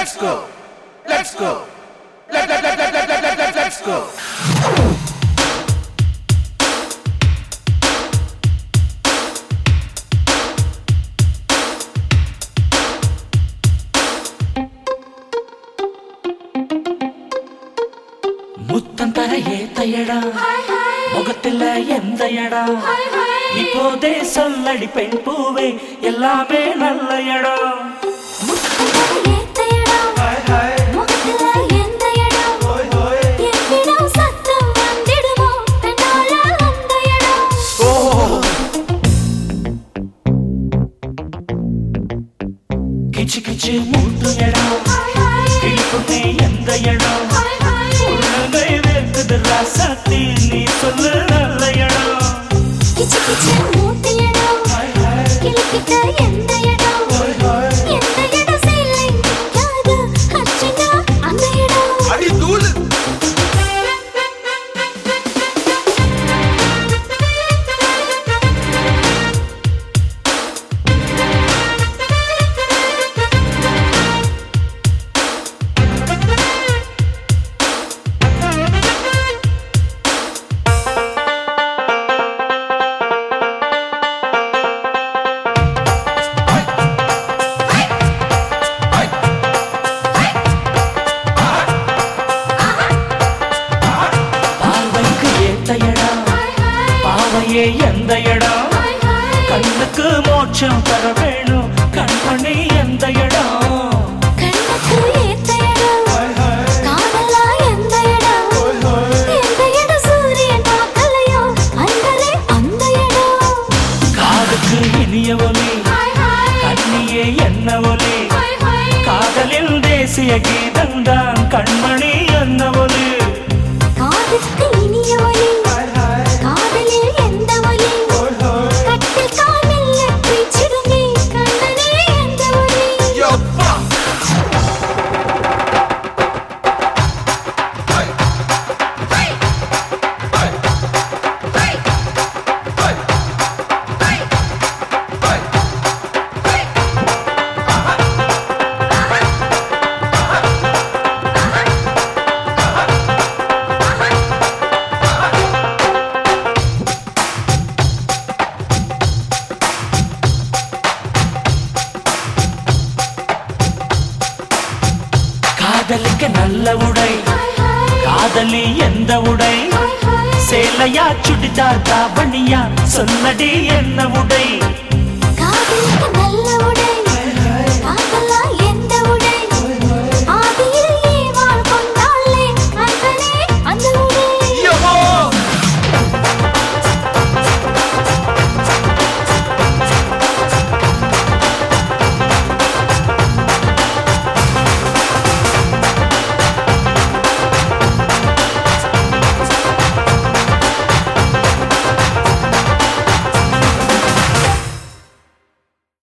Let's go. Let's go. Let, let, let, let, let, let, let, let, let's go. முத்தம் தர ஏத்த இடம் முகத்துல எந்த இடம் இப்போதே சொல்லடி பெண் பூவே எல்லாமே நல்ல இடம் கிச்சு கிச்சு மூட்டு இடம் கிழிப்புமே எந்த இடம் உள்ளங்கை வேர்க்குது ராசாத்தி நீ சொல்லு நல்ல இடம் அடி தூளு பார்வைக்கு ஏத்த இடம் பாவையே எந்த இடம் கண்ணுக்கு மோட்சம் தர வேணும் கண்மணி எந்த இடம் காதுக்கு இனிய ஒலி கண்ணியே என்ன ஒலி காதலில் தேசிய கீதம்தான் கண்மணி என்ன ஒலி காதுக்கு இனிய ஒலி காதலில் எந்த ஒலி கட்டில் காலில் பேச்சிடுமே கண்ணனே எந்த ஒலி யப்பா காதலிக்க நல்ல உடை காதலி எந்த உடை சேலையா சுடிதார் தாவணியா சொல்லடி என்ன உடை